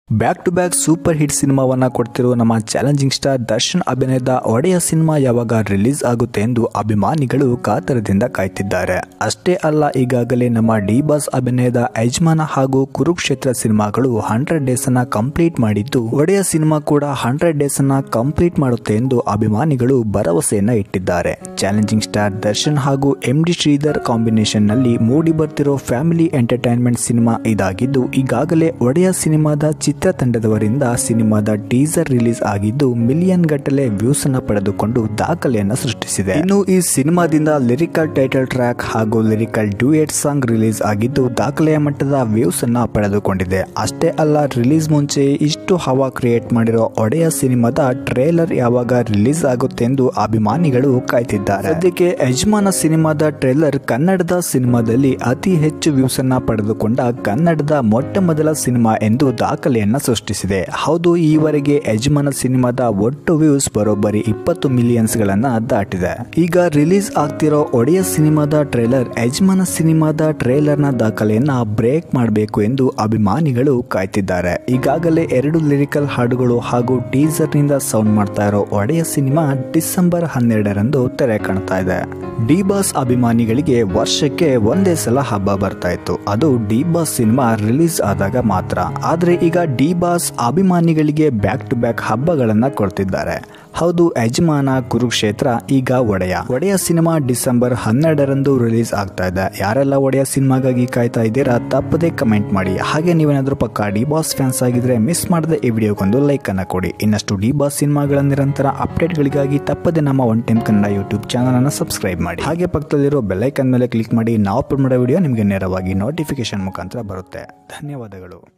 back to back super hit ಸಿನಿಮಾವನ್ನ ಕೊಡ್ತಿರೋ ನಮ್ಮ ಚಾಲೆಂಜಿಂಗ್ ಸ್ಟಾರ್ ದರ್ಶನ್ ಅಭಿನಯದ ಒಡೆಯ ಸಿನಿಮಾ ಯಾವಾಗ ರಿಲೀಸ್ ಆಗುತ್ತೆ ಎಂದು ಅಭಿಮಾನಿಗಳು ಕಾತರದಿಂದ ಕಾಯ್ತಿದ್ದಾರೆ ಅಷ್ಟೇ ಅಲ್ಲ ಈಗಾಗಲೇ ನಮ್ಮ ಡಿ ಬಾಸ್ ಅಭಿನಯದ ಯಜಮಾನ ಹಾಗೂ ಕುರುಕ್ಷೇತ್ರ ಸಿನಿಮಾಗಳು ಹಂಡ್ರೆಡ್ ಡೇಸ್ ಅನ್ನ ಕಂಪ್ಲೀಟ್ ಮಾಡಿದ್ದು ಒಡೆಯ ಸಿನಿಮಾ ಕೂಡ ಹಂಡ್ರೆಡ್ ಡೇಸ್ ಅನ್ನ ಕಂಪ್ಲೀಟ್ ಮಾಡುತ್ತೆ ಎಂದು ಅಭಿಮಾನಿಗಳು ಭರವಸೆಯನ್ನ ಇಟ್ಟಿದ್ದಾರೆ ಚಾಲೆಂಜಿಂಗ್ ಸ್ಟಾರ್ ದರ್ಶನ್ ಹಾಗೂ ಎಂ ಡಿ ಶ್ರೀಧರ್ ಕಾಂಬಿನೇಷನ್ ನಲ್ಲಿ ಮೂಡಿ ಬರ್ತಿರೋ ಫ್ಯಾಮಿಲಿ ಎಂಟರ್ಟೈನ್ಮೆಂಟ್ ಸಿನಿಮಾ ಇದಾಗಿದ್ದು ಈಗಾಗಲೇ ಒಡೆಯ ಸಿನಿಮಾದ ಚಿತ್ರತಂಡದವರಿಂದ ಸಿನಿಮಾದ ಟೀಸರ್ ರಿಲೀಸ್ ಆಗಿದ್ದು ಮಿಲಿಯನ್ ಗಟ್ಟಲೆ ವ್ಯೂಸ್ ಅನ್ನ ಪಡೆದುಕೊಂಡು ದಾಖಲೆಯನ್ನ ಸೃಷ್ಟಿಸಿದೆ ಇನ್ನು ಈ ಸಿನಿಮಾದಿಂದ ಲಿರಿಕಲ್ ಟೈಟಲ್ ಟ್ರ್ಯಾಕ್ ಹಾಗೂ ಲಿರಿಕಲ್ ಡ್ಯೂಯೇಟ್ ಸಾಂಗ್ ರಿಲೀಸ್ ಆಗಿದ್ದು ದಾಖಲೆಯ ಮಟ್ಟದ ವ್ಯೂಸ್ ಅನ್ನ ಪಡೆದುಕೊಂಡಿದೆ ಅಷ್ಟೇ ಅಲ್ಲ ರಿಲೀಸ್ ಮುಂಚೆ ಇಷ್ಟು ಹವಾ ಕ್ರಿಯೇಟ್ ಮಾಡಿರೋ ಒಡೆಯ ಸಿನಿಮಾದ ಟ್ರೇಲರ್ ಯಾವಾಗ ರಿಲೀಸ್ ಆಗುತ್ತೆ ಎಂದು ಅಭಿಮಾನಿಗಳು ಕಾಯ್ತಿದ್ದಾರೆ ಸದ್ಯಕ್ಕೆ ಯಜಮಾನ ಸಿನಿಮಾದ ಟ್ರೇಲರ್ ಕನ್ನಡದ ಸಿನಿಮಾದಲ್ಲಿ ಅತಿ ಹೆಚ್ಚು ವ್ಯೂಸ್ ಅನ್ನ ಪಡೆದುಕೊಂಡ ಕನ್ನಡದ ಮೊಟ್ಟ ಮೊದಲ ಸಿನಿಮಾ ಎಂದು ದಾಖಲೆಯನ್ನ ಸೃಷ್ಟಿಸಿದೆ ಹೌದು ಈವರೆಗೆ ಯಜಮಾನ ಸಿನಿಮಾದ ಒಟ್ಟು ವ್ಯೂಸ್ ಬರೋಬ್ಬರಿ ಇಪ್ಪತ್ತು ಮಿಲಿಯನ್ಸ್ ಗಳನ್ನ ದಾಟಿದೆ ಈಗ ರಿಲೀಸ್ ಆಗ್ತಿರೋ ಒಡೆಯ ಸಿನಿಮಾದ ಟ್ರೇಲರ್ ಯಜಮಾನ ಸಿನಿಮಾದ ಟ್ರೇಲರ್ ನ ದಾಖಲೆಯನ್ನ ಬ್ರೇಕ್ ಮಾಡಬೇಕು ಎಂದು ಅಭಿಮಾನಿಗಳು ಕಾಯ್ತಿದ್ದಾರೆ ಈಗಾಗಲೇ ಎರಡು ಲಿರಿಕಲ್ ಹಾಡುಗಳು ಹಾಗೂ ಟೀಸರ್ ನಿಂದ ಸೌಂಡ್ ಮಾಡ್ತಾ ಇರೋ ಒಡೆಯ ಸಿನಿಮಾ ಡಿಸೆಂಬರ್ ಹನ್ನೆರಡರಂದು ತೆರೆ ಕಾಣ್ತಾ ಇದೆ ಡಿ ಬಾಸ್ ಅಭಿಮಾನಿಗಳಿಗೆ ವರ್ಷಕ್ಕೆ ಒಂದೇ ಸಲ ಹಬ್ಬ ಬರ್ತಾ ಇತ್ತು ಅದು ಡಿ ಬಾಸ್ ಸಿನಿಮಾ ರಿಲೀಸ್ ಆದಾಗ ಮಾತ್ರ ಆದ್ರೆ ಈಗ ಡಿ ಬಾಸ್ ಅಭಿಮಾನಿಗಳಿಗೆ ಬ್ಯಾಕ್ ಟು ಬ್ಯಾಕ್ ಹಬ್ಬಗಳನ್ನ ಕೊಡ್ತಿದ್ದಾರೆ ಹೌದು ಯಜಮಾನ ಕುರುಕ್ಷೇತ್ರ ಈಗ ಒಡೆಯ ಒಡೆಯ ಸಿನಿಮಾ ಡಿಸೆಂಬರ್ ಹನ್ನೆರಡರಂದು ರಿಲೀಸ್ ಆಗ್ತಾ ಇದೆ ಯಾರೆಲ್ಲ ಒಡೆಯ ಸಿನಿಮಾಗಾಗಿ ಕಾಯ್ತಾ ಇದ್ದೀರಾ ತಪ್ಪದೇ ಕಮೆಂಟ್ ಮಾಡಿ ಹಾಗೆ ನೀವೇನಾದ್ರೂ ಪಕ್ಕ ಡಿ ಬಾಸ್ ಫ್ಯಾನ್ಸ್ ಆಗಿದ್ರೆ ಮಿಸ್ ಮಾಡದೆ ಈ ವಿಡಿಯೋಗೊಂದು ಲೈಕ್ ಅನ್ನ ಕೊಡಿ ಇನ್ನಷ್ಟು ಡಿ ಬಾಸ್ ಸಿನಿಮಾಗಳ ನಿರಂತರ ಅಪ್ಡೇಟ್ಗಳಿಗಾಗಿ ತಪ್ಪದೆ ನಮ್ಮ one time Kannada YouTube channel ಅನ್ನು ಸಬ್ಸ್ಕ್ರೈಬ್ ಮಾಡಿ ಹಾಗೆ ಪಕ್ಕದಲ್ಲಿರೋ ಬೆಲ್ಲೈಕನ್ ಮೇಲೆ ಕ್ಲಿಕ್ ಮಾಡಿ ನಾವು ಅಪ್ಲೋಡ್ ಮಾಡೋ ವಿಡಿಯೋ ನಿಮಗೆ ನೇರವಾಗಿ ನೋಟಿಫಿಕೇಶನ್ ಮುಖಾಂತರ ಬರುತ್ತೆ ಧನ್ಯವಾದಗಳು